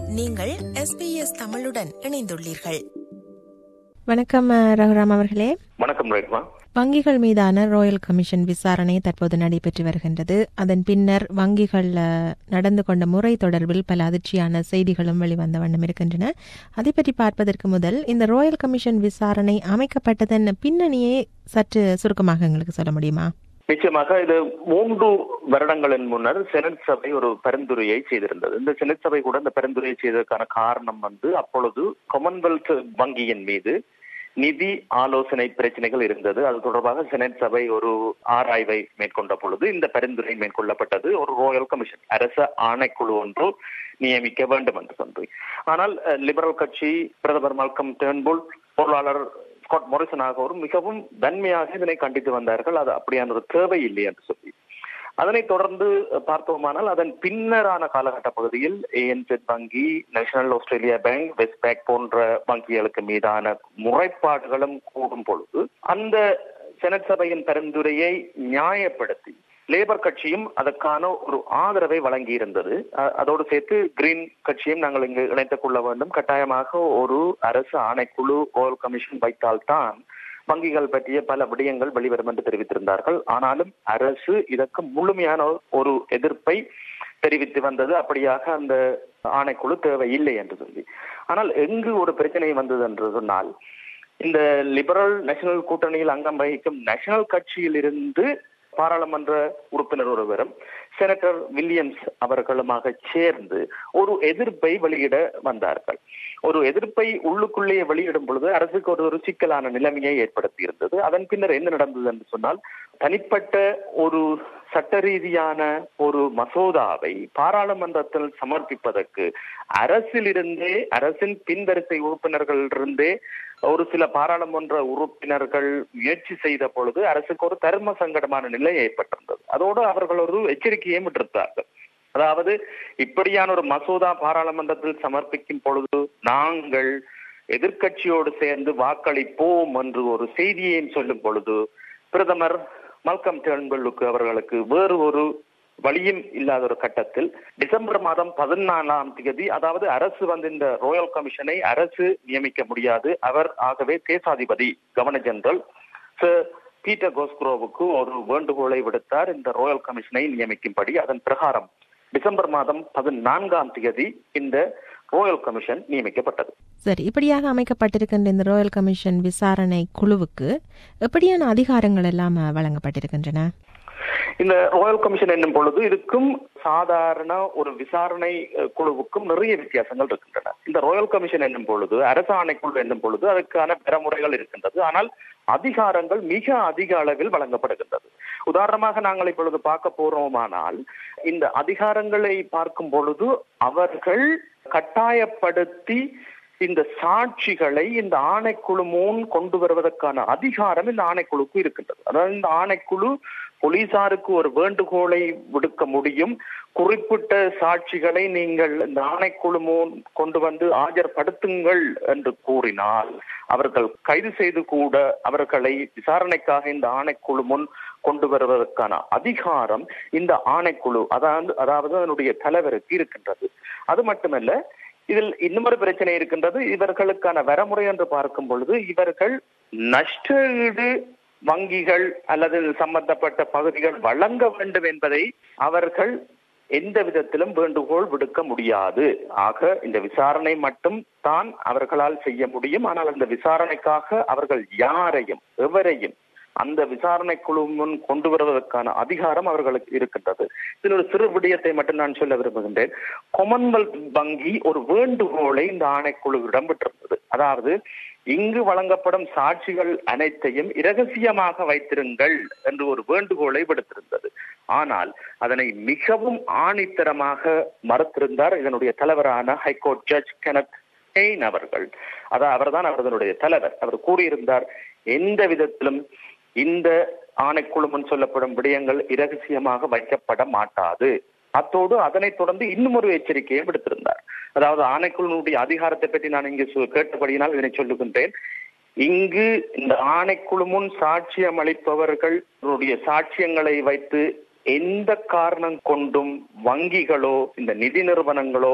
நீங்கள் SBS தமிழுடன் இணைந்துள்ளீர்கள் வணக்கம் அஹ், ரகுராம் அவர்களே வணக்கம் ரேக்மா வங்கிகள் மீதான ராயல் கமிஷன் விசாரணை தற்போது நடைபெற்று வருகின்றது அதன் பின்னர் வங்கிகள் அஹ், நடந்து கொண்ட முறை தொடர்பில் பல அதிர்ச்சியான செய்திகளும் வெளிவந்த வண்ணம் இருக்கின்றன அதை பற்றி பார்ப்பதற்கு முதல் இந்த ராயல் கமிஷன் விசாரணை அமைக்கப்பட்டதன் பின்னணியை சற்று சுருக்கமாக எங்களுக்கு சொல்ல முடியுமா நிச்சயமாக இது மூன்று வருடங்களின் முன்னர் செனட் சபை ஒரு பரிந்துரையை செய்திருந்தது இந்த செனட் சபை கூட இந்த பரிந்துரையை செய்ததற்கான காரணம் வந்து அப்பொழுது காமன்வெல்த் வங்கியின் மீது நிதி ஆலோசனை பிரச்சனைகள் இருந்தது அது தொடர்பாக செனட் சபை ஒரு ஆராய்வை மேற்கொண்ட பொழுது இந்த பரிந்துரை மேற்கொள்ளப்பட்டது ஒரு ராயல் கமிஷன் அரச ஆணைக்குழு ஒன்று நியமிக்க வேண்டும் என்று சொல்லி ஆனால் அஹ், லிபரல் கட்சி பிரதமர் மால்கம் டேர்ன்புல் பொருளாளர் ஸ்காட் மொரிசன் ஆகியோரும் மிகவும் வன்மையாக இதனை கண்டித்து வந்தார்கள் அது அப்படியான ஒரு தேவை இல்லை என்று சொல்லி அதனைத் தொடர்ந்து பார்த்தோமானால் அதன் பின்னரான காலகட்ட பகுதியில் ஏஎன்செட் வங்கி National Australia Bank west bank போன்ற வங்கிகளுக்கு மீதான முறைப்பாடுகளும் கூடும் பொழுது அந்த செனட் சபையின் பரிந்துரையை நியாயப்படுத்தி லேபர் கட்சியும் அதற்கான ஒரு ஆதரவை வழங்கி இருந்தது அ- அதோடு சேர்த்து கிரீன் கட்சியும் நாங்கள் இங்கு இணைத்துக் கொள்ள வேண்டும் கட்டாயமாக ஒரு அரசு ஆணைக்குழு ஓல் கமிஷன் வைத்தால்தான் வங்கிகள் பற்றிய பல விடயங்கள் வெளிவரும் என்று தெரிவித்திருந்தார்கள் ஆனாலும் அரசு இதற்கு முழுமையான ஒரு எதிர்ப்பை தெரிவித்து வந்தது அப்படியாக அந்த ஆணைக்குழு தேவையில்லை என்று சொல்லி ஆனால் எங்கு ஒரு பிரச்சனை வந்தது என்று சொன்னால் இந்த லிபரல் நேஷனல் கூட்டணியில் அங்கம் வகிக்கும் நேஷனல் கட்சியிலிருந்து பாராளுமன்ற உறுப்பினர் ஒருவரும் செனட்டர் வில்லியம்ஸ் அவர்களுமாக சேர்ந்து ஒரு எதிர்ப்பை வெளியிட வந்தார்கள் ஒரு எதிர்ப்பை உள்ளுக்குள்ளேயே வெளியிடும் பொழுது அரசுக்கு ஒரு ஒரு சிக்கலான நிலைமையை ஏற்படுத்தி இருந்தது அதன் பின்னர் என்ன நடந்தது என்று சொன்னால் தனிப்பட்ட ஒரு சட்ட ரீதியான ஒரு மசோதாவை பாராளுமன்றத்தில் சமர்ப்பிப்பதற்கு அரசிலிருந்தே அரசின் பின்வரிசை உறுப்பினர்களிலிருந்தே ஒரு சில பாராளுமன்ற உறுப்பினர்கள் முயற்சி செய்த பொழுது அரசுக்கு ஒரு தர்ம சங்கடமான நிலை ஏற்பட்டிருந்தது அதோடு அவர்கள் ஒரு எச்சரிக்கையும் விட்டிருந்தார்கள் அதாவது இப்படியான ஒரு மசோதா பாராளுமன்றத்தில் சமர்ப்பிக்கும் பொழுது நாங்கள் எதிர்க்கட்சியோடு சேர்ந்து வாக்களிப்போம் என்று ஒரு செய்தியையும் சொல்லும் பொழுது பிரதமர் மல்கம் டேர்ன்புல்லுக்கு அவர்களுக்கு வேறு ஒரு வழியும் இல்லாத ஒரு கட்டத்தில் டிசம்பர் மாதம் பதினாலாம் தேதி அதாவது அரசு வந்து இந்த ராயல் கமிஷனை அரசு நியமிக்க முடியாது அவர் ஆகவே தேசாதிபதி கவர்னர் ஜெனரல் சர் பீட்டர் கோஸ்குரோவுக்கு ஒரு வேண்டுகோளை விடுத்தார் இந்த ராயல் கமிஷனை நியமிக்கும்படி அதன் பிரகாரம் டிசம்பர் மாதம் பதினான்காம் தேதி இந்த ராயல் கமிஷன் நியமிக்கப்பட்டது சரி இப்படியாக அமைக்கப்பட்டிருக்கின்ற இந்த ராயல் கமிஷன் விசாரணை குழுவுக்கு எப்படியான அதிகாரங்கள் எல்லாம் அஹ், வழங்கப்பட்டிருக்கின்றன இந்த ராயல் கமிஷன் என்னும் பொழுது இதுக்கும் சாதாரண ஒரு விசாரணை அஹ், குழுவுக்கும் நிறைய வித்தியாசங்கள் இருக்கின்றன இந்த ராயல் கமிஷன் என்னும் பொழுது அரசு ஆணைக்குழு என்னும் பொழுது அதற்கான பெறமுறைகள் இருக்கின்றது ஆனால் அதிகாரங்கள் மிக அதிக அளவில் வழங்கப்படுகின்றது உதாரணமாக நாங்கள் இப்பொழுது பார்க்க போறோமானால் இந்த அதிகாரங்களை பார்க்கும் பொழுது அவர்கள் கட்டாயப்படுத்தி இந்த சாட்சிகளை இந்த ஆணைக்குழு முன் கொண்டு வருவதற்கான அதிகாரம் இந்த ஆணைக்குழுக்கு இருக்கின்றது அதாவது இந்த ஆணைக்குழு போலீசாருக்கு ஒரு வேண்டுகோளை விடுக்க முடியும் குறிப்பிட்ட சாட்சிகளை நீங்கள் இந்த ஆணைக்குழு முன் கொண்டு வந்து ஆஜர்படுத்துங்கள் என்று கூறினால் அவர்கள் கைது செய்து கூட அவர்களை விசாரணைக்காக இந்த ஆணைக்குழு முன் கொண்டு வருவதற்கான அதிகாரம் இந்த ஆணைக்குழு அதாவது அதாவது அதனுடைய தலைவருக்கு இருக்கின்றது அது மட்டுமல்ல இதில் இன்னுமொரு பிரச்சனை இருக்கின்றது இவர்களுக்கான வரமுறை என்று பார்க்கும் பொழுது இவர்கள் நஷ்டஈடு வங்கிகள் அல்லது சம்பந்தப்பட்ட பகுதிகள் வழங்க வேண்டும் என்பதை அவர்கள் எந்த விதத்திலும் வேண்டுகோள் விடுக்க முடியாது ஆக இந்த விசாரணை மட்டும் தான் அவர்களால் செய்ய முடியும் ஆனால் அந்த விசாரணைக்காக அவர்கள் யாரையும் எவரையும் அந்த விசாரணை குழு முன் கொண்டு வருவதற்கான அதிகாரம் அவர்களுக்கு இருக்கின்றது இதில் ஒரு சிறு விடயத்தை மட்டும் நான் சொல்ல விரும்புகின்றேன் கொமன்வெல்த் வங்கி ஒரு வேண்டுகோளை இந்த ஆணைக்குழுவிடம் விட்டிருந்தது அதாவது இங்கு வழங்கப்படும் சாட்சிகள் அனைத்தையும் இரகசியமாக வைத்திருங்கள் என்று ஒரு வேண்டுகோளை விடுத்திருந்தது ஆனால் அதனை மிகவும் ஆணித்தரமாக மறுத்திருந்தார் இதனுடைய தலைவரான ஹைகோர்ட் ஜட்ஜ் கெனத் ஹெயின் அவர்கள் அதான் அவர்தான் அவர்களுடைய தலைவர் அவர் கூறியிருந்தார் எந்த விதத்திலும் இந்த ஆணைக்குழு முன் சொல்லப்படும் விடயங்கள் இரகசியமாக வைக்கப்பட மாட்டாது அத்தோடு அதனைத் தொடர்ந்து இன்னும் ஒரு எச்சரிக்கையை விடுத்திருந்தார் அதாவது ஆணைக்குழுனுடைய அதிகாரத்தை பற்றி நான் இங்கு சொ- கேட்டபடியினால் இதனை சொல்லுகின்றேன் இங்கு இந்த ஆணைக்குழு முன் சாட்சியம் அளிப்பவர்களுடைய சாட்சியங்களை வைத்து எந்த காரணம் கொண்டும் வங்கிகளோ இந்த நிதி நிறுவனங்களோ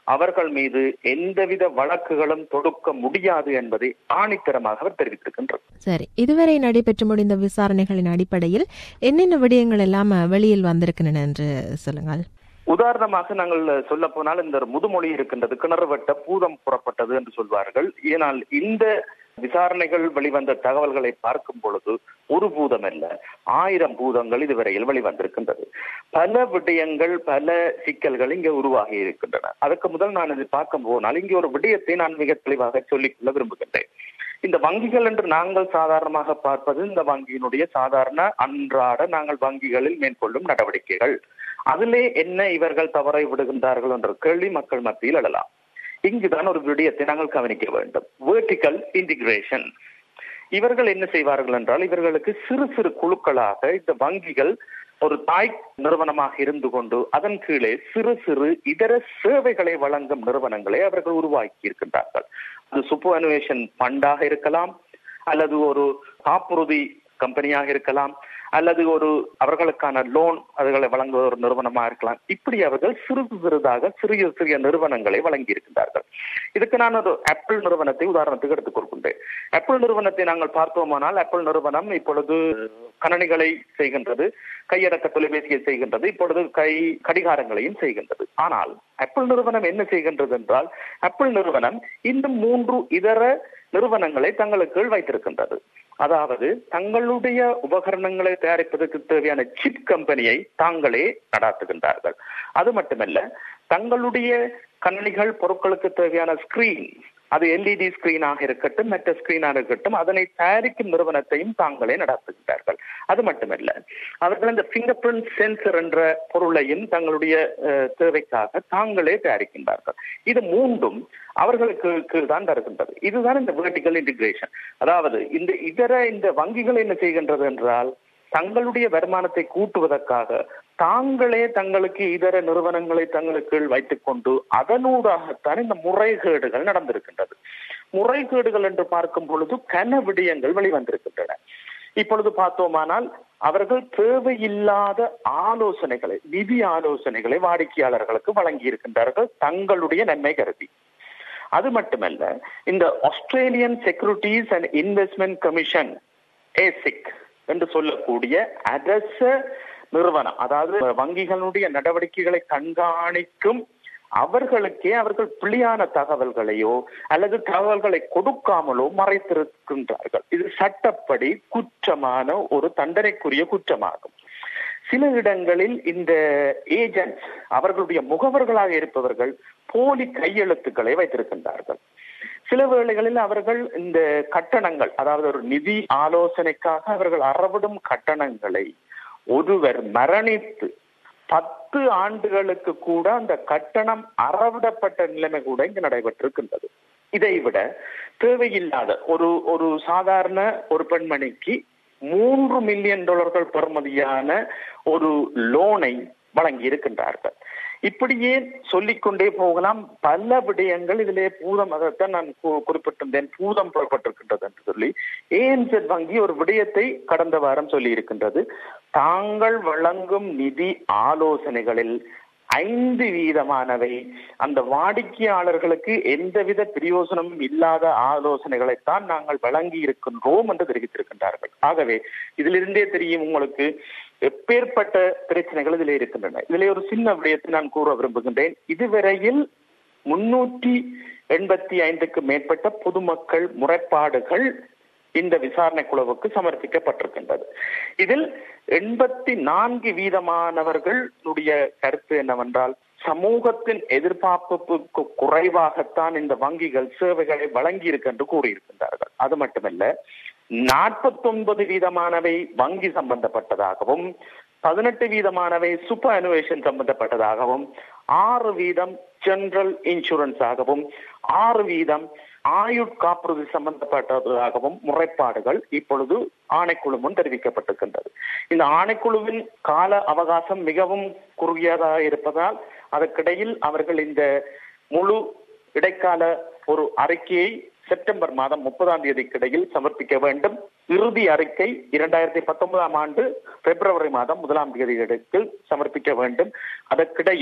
அவர்கள் மீது எந்தவித வழக்குகளும் தொடுக்க முடியாது என்பதை ஆணித்தரமாக அவர் தெரிவித்திருக்கின்றார் சரி இதுவரை நடைபெற்று முடிந்த விசாரணைகளின் அடிப்படையில் என்னென்ன விடயங்கள் எல்லாம் அஹ், வெளியில் வந்திருக்கின்றன என்று சொல்லுங்கள் உதாரணமாக நாங்கள் சொல்ல போனால் இந்த ஒரு முதுமொழி இருக்கின்றது கிணறு வெட்ட பூதம் புறப்பட்டது என்று சொல்வார்கள் ஏனால் இந்த விசாரணைகள் வெளிவந்த தகவல்களை பார்க்கும் பொழுது ஒரு பூதம் அல்ல ஆயிரம் பூதங்கள் இதுவரையில் வெளிவந்திருக்கின்றது பல விடயங்கள் பல சிக்கல்கள் இங்கே உருவாகி இருக்கின்றன அதுக்கு முதல் நான் இதை பார்க்க போனால் இங்கே ஒரு விடயத்தை நான் மிக தெளிவாக சொல்லிக்கொள்ள விரும்புகின்றேன் இந்த வங்கிகள் என்று நாங்கள் சாதாரணமாக பார்ப்பது இந்த வங்கியினுடைய சாதாரண அன்றாட நாங்கள் வங்கிகளில் மேற்கொள்ளும் நடவடிக்கைகள் அதிலே என்ன இவர்கள் தவறை விடுகின்றார்கள் என்ற கேள்வி மக்கள் மத்தியில் எழலாம் இங்குதான் ஒரு விடயத்தை நாங்கள் கவனிக்க வேண்டும் வேர்டிக்கல் இன்டிகிரேஷன் இவர்கள் என்ன செய்வார்கள் என்றால் இவர்களுக்கு சிறு சிறு குழுக்களாக இந்த வங்கிகள் ஒரு தாய் நிறுவனமாக இருந்து கொண்டு அதன் கீழே சிறு சிறு இதர சேவைகளை வழங்கும் நிறுவனங்களை அவர்கள் உருவாக்கி இருக்கின்றார்கள் அது சுப்பனுவேஷன் ஃபண்டாக இருக்கலாம் அல்லது ஒரு காப்புறுதி கம்பெனியாக இருக்கலாம் அல்லது ஒரு அவர்களுக்கான லோன் அதுகளை வழங்குவ ஒரு நிறுவனமா இருக்கலாம் இப்படி அவர்கள் சிறிது சிறிதாக சிறிய சிறிய நிறுவனங்களை வழங்கி இருக்கின்றார்கள் இதுக்கு நான் ஒரு ஆப்பிள் நிறுவனத்தை உதாரணத்துக்கு எடுத்துக் கொள்கின்றேன் ஆப்பிள் நிறுவனத்தை நாங்கள் பார்த்தோமானால் ஆப்பிள் நிறுவனம் இப்பொழுது கணனிகளை செய்கின்றது கையடக்க தொலைபேசியை செய்கின்றது இப்பொழுது கை கடிகாரங்களையும் செய்கின்றது ஆனால் ஆப்பிள் நிறுவனம் என்ன செய்கின்றது என்றால் ஆப்பிள் நிறுவனம் இந்த மூன்று இதர நிறுவனங்களை தங்களுக்கு கீழ் வைத்திருக்கின்றது அதாவது தங்களுடைய உபகரணங்களை தயாரிப்பதற்கு தேவையான சிப் கம்பெனியை தாங்களே நடாத்துகின்றார்கள் அது மட்டுமல்ல தங்களுடைய கணினிகள் பொருட்களுக்கு தேவையான ஸ்கிரீன் அது எல்இடி ஸ்கிரீனாக இருக்கட்டும் மற்ற ஸ்கிரீனாக இருக்கட்டும் அதனை தயாரிக்கும் நிறுவனத்தையும் தாங்களே நடத்துகின்றார்கள் அது மட்டுமல்ல அவர்கள் இந்த பிங்கர் பிரிண்ட் சென்சர் என்ற பொருளையும் தங்களுடைய அஹ், தேவைக்காக தாங்களே தயாரிக்கின்றார்கள் இது மூன்றும் அவர்களுக்கு கீழ் தான் வருகின்றது இதுதான் இந்த வெர்டிகல் இன்டிகிரேஷன் அதாவது இந்த இதர இந்த வங்கிகள் என்ன செய்கின்றது என்றால் தங்களுடைய வருமானத்தை கூட்டுவதற்காக தாங்களே தங்களுக்கு இதர நிறுவனங்களை தங்களுக்கு கீழ் வைத்துக் கொண்டு அதனூடாகத்தான் இந்த முறைகேடுகள் நடந்திருக்கின்றது முறைகேடுகள் என்று பார்க்கும் பொழுது கன விடயங்கள் வெளிவந்திருக்கின்றன இப்பொழுது பார்த்தோமானால் அவர்கள் தேவையில்லாத ஆலோசனைகளை நிதி ஆலோசனைகளை வாடிக்கையாளர்களுக்கு வழங்கி இருக்கின்றார்கள் தங்களுடைய நன்மை கருதி அது மட்டுமல்ல இந்த Australian securities and investment commission ASIC என்று சொல்லக்கூடிய அரச நிறுவனம் அதாவது வங்கிகளுடைய நடவடிக்கைகளை கண்காணிக்கும் அவர்களுக்கே அவர்கள் பிழையான தகவல்களையோ அல்லது தகவல்களை கொடுக்காமலோ மறைத்திருக்கின்றார்கள் இது சட்டப்படி குற்றமான ஒரு தண்டனைக்குரிய குற்றமாகும் சில இடங்களில் இந்த ஏஜென்ட்ஸ் அவர்களுடைய முகவர்களாக இருப்பவர்கள் போலி கையெழுத்துக்களை வைத்திருக்கின்றார்கள் சில வேளைகளில் அவர்கள் இந்த கட்டணங்கள் அதாவது ஒரு நிதி ஆலோசனைக்காக அவர்கள் அறவிடும் கட்டணங்களை ஒருவர் மரணித்து பத்து ஆண்டுகளுக்கு கூட அந்த கட்டணம் அறவிடப்பட்ட நிலைமை கூட இங்கு நடைபெற்றிருக்கின்றது இதை விட தேவையில்லாத ஒரு ஒரு சாதாரண ஒரு பெண்மணிக்கு மூன்று மில்லியன் டாலர்கள் பெறுமதியான ஒரு லோனை வழங்கி இருக்கின்றார்கள் இப்படியே சொல்லிக்கொண்டே போகலாம் பல விடயங்கள் இதிலே பூதம் அதைத்தான் நான் கு- குறிப்பிட்டிருந்தேன் பூதம் புறப்பட்டிருக்கின்றது என்று சொல்லி ஏஎன்செட் வங்கி ஒரு விடயத்தை கடந்த வாரம் சொல்லி இருக்கின்றது தாங்கள் வழங்கும் நிதி ஆலோசனைகளில் ஐந்து வீதமானவை அந்த வாடிக்கையாளர்களுக்கு எந்தவித பிரயோசனமும் இல்லாத ஆலோசனைகளைத்தான் நாங்கள் வழங்கி இருக்கின்றோம் என்று தெரிவித்திருக்கின்றார்கள் ஆகவே இதிலிருந்தே தெரியும் உங்களுக்கு எப்பேற்பட்ட பிரச்சனைகள் இதில் இருக்கின்றன இதிலே ஒரு சின்ன விடயத்தை நான் கூற விரும்புகின்றேன் இதுவரையில் முன்னூற்றி எண்பத்தி ஐந்துக்கு மேற்பட்ட பொதுமக்கள் முறைப்பாடுகள் இந்த விசாரணை குழுவுக்கு சமர்ப்பிக்கப்பட்டிருக்கின்றது இதில் எண்பத்தி நான்கு வீதமானவர்களுடைய கருத்து என்னவென்றால் சமூகத்தின் எதிர்பார்ப்புக்கு குறைவாகத்தான் இந்த வங்கிகள் சேவைகளை வழங்கி இருக்கு என்று கூறியிருக்கின்றார்கள் அது மட்டுமல்ல நாற்பத்தொன்பது வீதமானவை வங்கி சம்பந்தப்பட்டதாகவும் பதினெட்டு வீதமானவை சூப்பர் அனுவேஷன் சம்பந்தப்பட்டதாகவும் ஆறு வீதம் ஜெனரல் இன்சூரன்ஸ் ஆகவும் ஆறு வீதம் ஆயுட் காப்புறுதி சம்பந்தப்பட்டதாகவும் முறைப்பாடுகள் இப்பொழுது ஆணைக்குழு முன் தெரிவிக்கப்பட்டிருக்கின்றது இந்த ஆணைக்குழுவின் கால அவகாசம் மிகவும் குறுகியதாக இருப்பதால் அதற்கிடையில் அவர்கள் இந்த முழு இடைக்கால ஒரு அறிக்கையை செப்டம்பர் மாதம் முப்பதாம் தேதிக்கு இடையில் சமர்ப்பிக்க வேண்டும் இறுதி அறிக்கை இரண்டாயிரத்தி பத்தொன்பதாம் ஆண்டு பிப்ரவரி மாதம் முதலாம் தேதி இடத்தில் சமர்ப்பிக்க வேண்டும் அதற்கிடையில்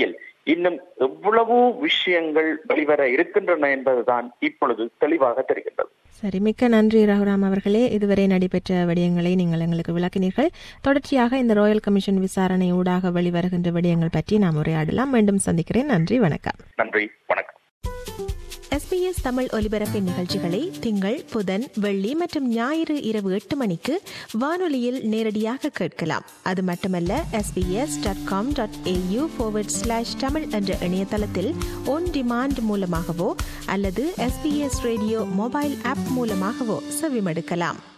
இன்னும் எவ்வளவு விஷயங்கள் வெளிவர இருக்கின்றன என்பதுதான் இப்பொழுது தெளிவாக தெரிகின்றது சரி மிக்க நன்றி ரகுராம் அவர்களே இதுவரை நடைபெற்ற விடயங்களை நீங்கள் எங்களுக்கு விளக்கினீர்கள் தொடர்ச்சியாக இந்த ராயல் கமிஷன் விசாரணை ஊடாக வெளிவருகின்ற விடயங்கள் பற்றி நாம் உரையாடலாம் மீண்டும் சந்திக்கிறேன் நன்றி வணக்கம் நன்றி வணக்கம் எஸ்பிஎஸ் தமிழ் ஒலிபரப்பின் நிகழ்ச்சிகளை திங்கள் புதன் வெள்ளி மற்றும் ஞாயிறு இரவு எட்டு மணிக்கு வானொலியில் நேரடியாக கேட்கலாம் அது மட்டுமல்ல SBS dot com dot AU slash Tamil என்ற இணையதளத்தில் ஒன் டிமாண்ட் மூலமாகவோ அல்லது எஸ்பிஎஸ் ரேடியோ மொபைல் ஆப் மூலமாகவோ செவிமடுக்கலாம்